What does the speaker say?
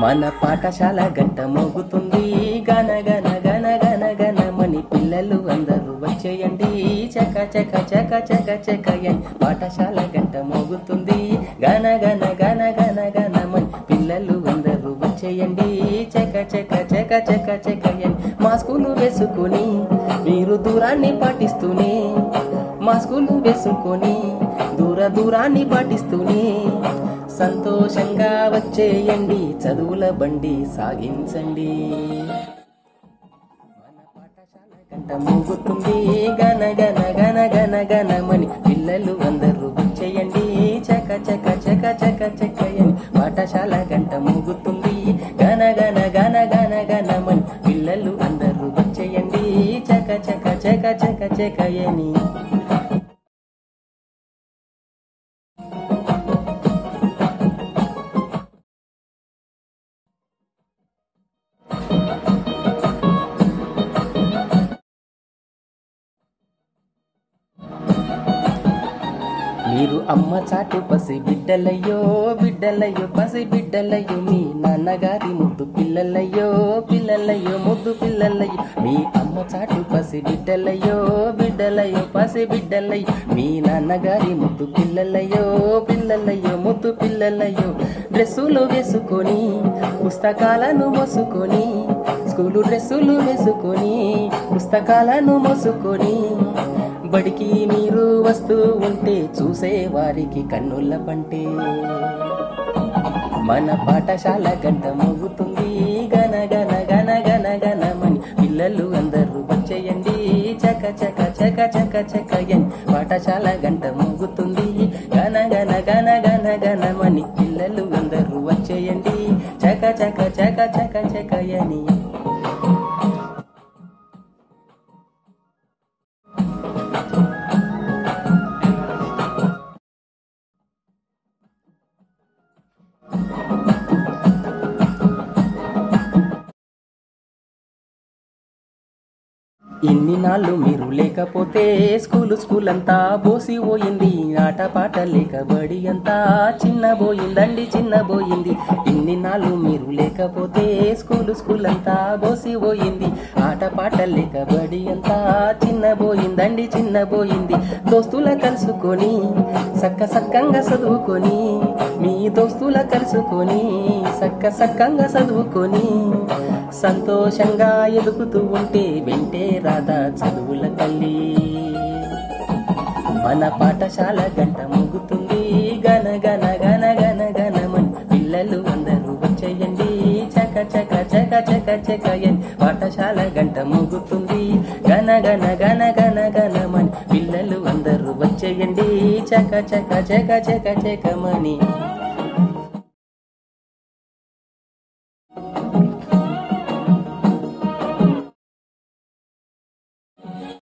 మన పాఠశాల గంట మోగుతుంది గన గన గన గన గనమని పిల్లలు అందరూ వచ్చేయండి చక చక చక చక చకయన్ పాఠశాల గంట మోగుతుంది గన గన గన గన గనమని పిల్లలు అందరూ వచ్చేయండి చక చక చక చక చకయన్ మాస్కులు వేసుకొని మీరు దూరాన్ని పాటిస్తూనే మాస్కులు వేసుకొని దూర దూరాన్ని పాటిస్తూనే సంతోషంగా వచ్చేయండి చదువుల బండి సాగించండి మన పాఠశాల గంట మోగుతుంది గన గన గన గన గనమని పిల్లలు అందరూ వచ్చేయండి చక చక చక చక చకయని పాఠశాల గంట మోగుతుంది గన గన గన గన గనమని పిల్లలు అందరూ వచ్చేయండి చక చక చక చక చకయని మీరు అమ్మ చాటు పసి బిడ్డలయ్యో బిడ్డలయ్యో పసి బిడ్డలయ్యో మీ నాన్నగారి ముద్దు పిల్లలయ్యో పిల్లలయ్యో ముద్దు పిల్లలయ్యో మీ అమ్మ చాటు పసి బిడ్డలయ్యో బిడ్డలయ్యో పసి బిడ్డలయ్యో మీ నాన్నగారి ముద్దు పిల్లలయ్యో పిల్లలయ్యో ముద్దు పిల్లలయ్యో డ్రెస్సులు వేసుకొని పుస్తకాలను మోసుకొని స్కూలు డ్రెస్సులు వేసుకొని పుస్తకాలను మోసుకొని బడికి మీరు వస్తూ ఉంటే చూసే వారికి కన్నుల పంటే మన పాఠశాల గంట మోగుతుంది గన గన గన గన గనమని పిల్లలు అందరూ వచ్చేయండి చక చక చక చక చకయన్ పాఠశాల గంట మోగుతుంది గన గన గన గన గనమని పిల్లలు అందరూ వచ్చేయండి చక చక చక చక చకయని ఇన్ని నాళ్ళు మీరు లేకపోతే స్కూలు స్కూల్ అంతా బోసి పోయింది ఆట పాట లేక బడి అంతా చిన్నబోయిందండి చిన్నబోయింది ఇన్ని నాళ్ళు మీరు లేకపోతే స్కూలు స్కూల్ అంతా బోసి పోయింది ఆట పాట లేక బడి అంతా చిన్నబోయిందండి చిన్నబోయింది దోస్తుల కలుసుకొని సక్క సక్కంగా చదువుకొని మీ దోస్తుల కలుసుకొని సక్క సక్కంగా చదువుకొని సంతోషంగా ఎదుగుతూ ఉంటే వెంటే రాదా చదువుల తల్లి మన పాఠశాల గంట ముగుతుంది గన గన గన గన గనమని పిల్లలు అందరూ వచ్చేయండి చక చక చక చక చకయన్ పాఠశాల గంట ముగుతుంది గన గన గన గన గనమని పిల్లలు అందరూ వచ్చేయండి చక చక చక చక చకమని